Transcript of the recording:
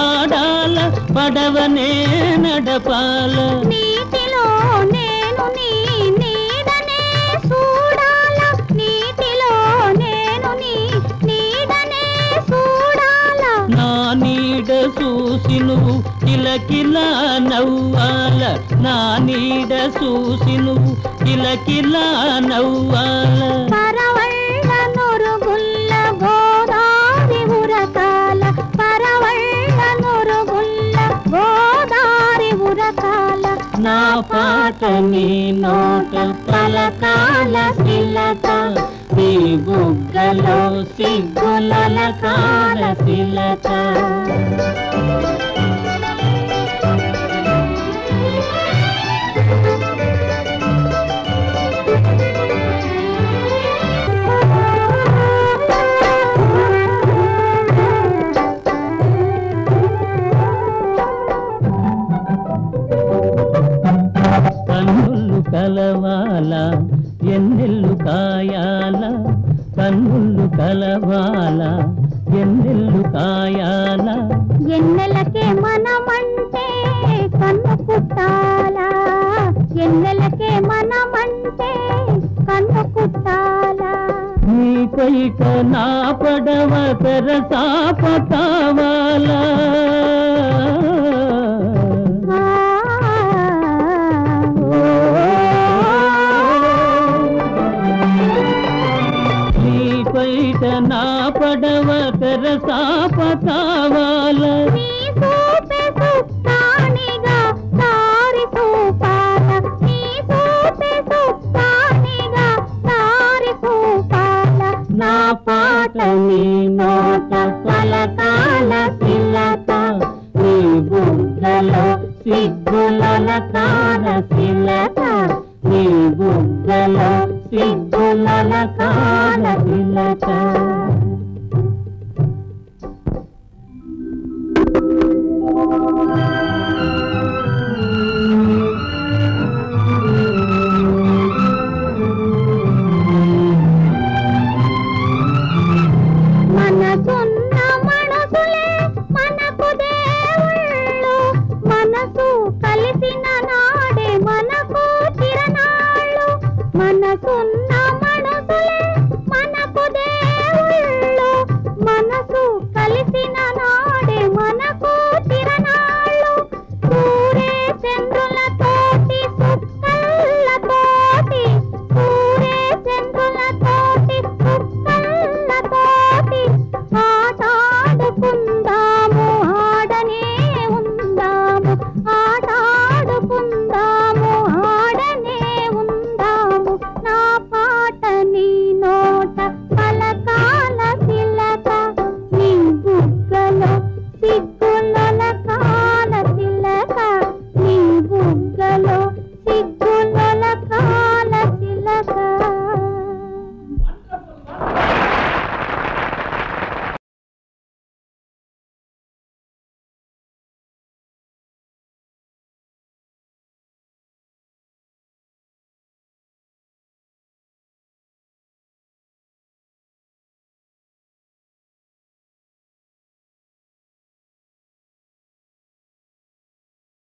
ఆడాల పడవనే నడపాల నీటిలో నేను నీ నీడనే చూడాల నీటిలో నేను నీ నీడనే చూడాల నా నీడ చూసి నువ్వు కిలకిలా నవ్వాల నా నీడ చూసి నువ్వు కిలకిలా నవ్వాల పరవళ్ళ నొరుగుల్ల గోదారి ఉరకాల పరవళ్ళ నొరుగుల్ల గోదారి ఉరకాల నా పాట నీ నోట పలకాల శిలక నీ బుగ్గలో సిగ్గులల కాల శిలక కన్నులు కలవాల ఎన్నెల్లు కాయాల కన్నులు కలవాల ఎన్నెల్లు కాయాల ఎన్నెలకే మనమంటే కన్ను కుట్టాలా ఎన్నెలకే మనమంటే కన్ను కుట్టాలా నీ పైట నా పడవ తెరసాప కావాలా నీ పైట నా పడవ తెరసాప కావాలా నీ చూపే సుత్తానిగా దారి చూపాల నీ చూపే సుత్తానిగా దారి చూపాల నా పాట నీ నోట పలకాల పిల్లక నీ బుగ్గలో సిగ్గులల కాల